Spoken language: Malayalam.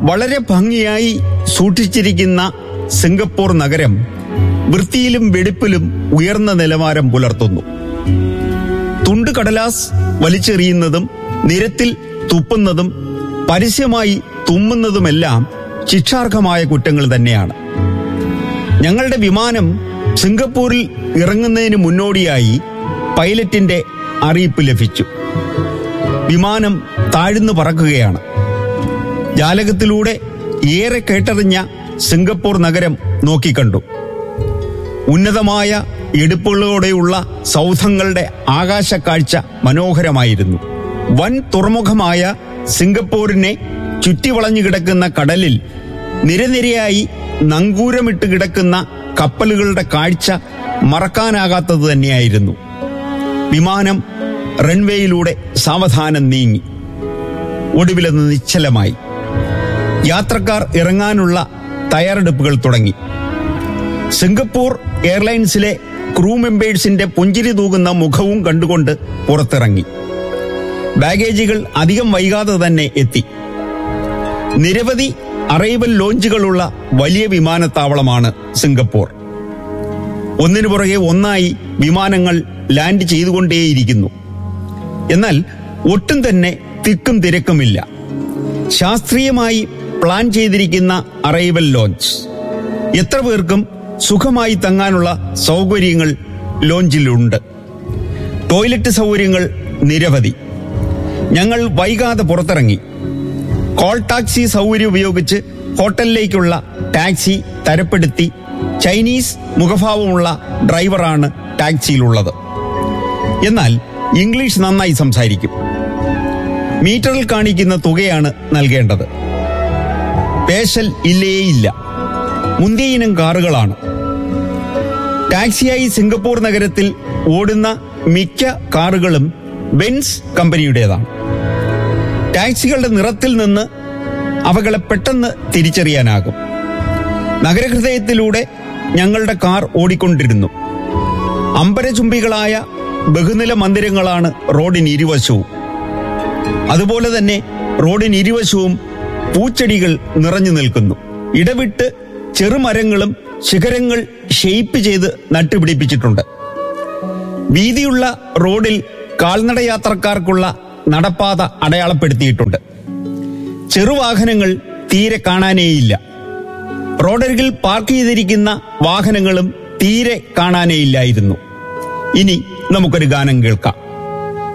വളരെ ഭംഗിയായി സൂക്ഷിച്ചിരിക്കുന്ന സിംഗപ്പൂർ നഗരം വൃത്തിയിലും വെടിപ്പിലും ഉയർന്ന നിലവാരം പുലർത്തുന്നു തുണ്ട് കടലാസ് വലിച്ചെറിയുന്നതും നിരത്തിൽ തുപ്പുന്നതും പരസ്യമായി തുമ്മുന്നതുമെല്ലാം ശിക്ഷാർഹമായ കുറ്റങ്ങൾ തന്നെയാണ് ഞങ്ങളുടെ വിമാനം സിംഗപ്പൂരിൽ ഇറങ്ങുന്നതിന് മുന്നോടിയായി പൈലറ്റിന്റെ അറിയിപ്പ് ലഭിച്ചു വിമാനം താഴ്ന്നു പറക്കുകയാണ് ജാലകത്തിലൂടെ ഏറെ കേട്ടറിഞ്ഞ സിംഗപ്പൂർ നഗരം നോക്കിക്കണ്ടു ഉന്നതമായ എടുപ്പുകളോടെയുള്ള സൗധങ്ങളുടെ ആകാശക്കാഴ്ച മനോഹരമായിരുന്നു വൻ തുറമുഖമായ സിംഗപ്പൂരിനെ ചുറ്റിവളഞ്ഞു കിടക്കുന്ന കടലിൽ നിരനിരയായി നങ്കൂരമിട്ട് കിടക്കുന്ന കപ്പലുകളുടെ കാഴ്ച മറക്കാനാകാത്തത് തന്നെയായിരുന്നു വിമാനം റൺവേയിലൂടെ സാവധാനം നീങ്ങി ഒടുവിലത് നിശ്ചലമായി യാത്രക്കാർ ഇറങ്ങാനുള്ള തയ്യാറെടുപ്പുകൾ തുടങ്ങി സിംഗപ്പൂർ എയർലൈൻസിലെ ക്രൂ മെമ്പേഴ്സിന്റെ പുഞ്ചിരി തൂകുന്ന മുഖവും കണ്ടുകൊണ്ട് പുറത്തിറങ്ങി ബാഗേജുകൾ അധികം വൈകാതെ തന്നെ എത്തി നിരവധി അറൈവൽ ലോഞ്ചുകളുള്ള വലിയ വിമാനത്താവളമാണ് സിംഗപ്പൂർ ഒന്നിനു പുറകെ ഒന്നായി വിമാനങ്ങൾ ലാൻഡ് ചെയ്തുകൊണ്ടേയിരിക്കുന്നു എന്നാൽ ഒട്ടും തന്നെ തിക്കും തിരക്കുമില്ല ശാസ്ത്രീയമായി പ്ലാൻ ചെയ്തിരിക്കുന്ന അറൈവൽ ലോഞ്ച് എത്ര പേർക്കും സുഖമായി തങ്ങാനുള്ള സൗകര്യങ്ങൾ ലോഞ്ചിലുണ്ട് ടോയ്ലറ്റ് സൗകര്യങ്ങൾ നിരവധി ഞങ്ങൾ വൈകാതെ പുറത്തിറങ്ങി കോൾ ടാക്സി സൗകര്യം ഉപയോഗിച്ച് ഹോട്ടലിലേക്കുള്ള ടാക്സി തരപ്പെടുത്തി ചൈനീസ് മുഖഭാവമുള്ള ഡ്രൈവറാണ് ടാക്സിയിലുള്ളത് എന്നാൽ ഇംഗ്ലീഷ് നന്നായി സംസാരിക്കും മീറ്ററിൽ കാണിക്കുന്ന തുകയാണ് നൽകേണ്ടത് പേശൽ ഇല്ലേയില്ല മുന്തിയ ഇനം കാറുകളാണ് ടാക്സിയായി സിംഗപ്പൂർ നഗരത്തിൽ ഓടുന്ന മിക്ക കാറുകളും ബെൻസ് കമ്പനിയുടേതാണ് ടാക്സികളുടെ നിറത്തിൽ നിന്ന് അവകളെ പെട്ടെന്ന് തിരിച്ചറിയാനാകും നഗരഹൃദയത്തിലൂടെ ഞങ്ങളുടെ കാർ ഓടിക്കൊണ്ടിരുന്നു അമ്പരചുംബികളായ ബഹുനില മന്ദിരങ്ങളാണ് റോഡിന് ഇരുവശവും അതുപോലെ തന്നെ റോഡിന് ഇരുവശവും പൂച്ചെടികൾ നിറഞ്ഞു നിൽക്കുന്നു ഇടവിട്ട് ചെറുമരങ്ങളും ശിഖരങ്ങൾ ഷെയ്പ്പ് ചെയ്ത് നട്ടുപിടിപ്പിച്ചിട്ടുണ്ട് വീതിയുള്ള റോഡിൽ കാൽനടയാത്രക്കാർക്കുള്ള നടപ്പാത അടയാളപ്പെടുത്തിയിട്ടുണ്ട് ചെറുവാഹനങ്ങൾ തീരെ കാണാനേയില്ല റോഡരികിൽ പാർക്ക് ചെയ്തിരിക്കുന്ന വാഹനങ്ങളും തീരെ കാണാനേയില്ലായിരുന്നു ഇനി നമുക്കൊരു ഗാനം കേൾക്കാം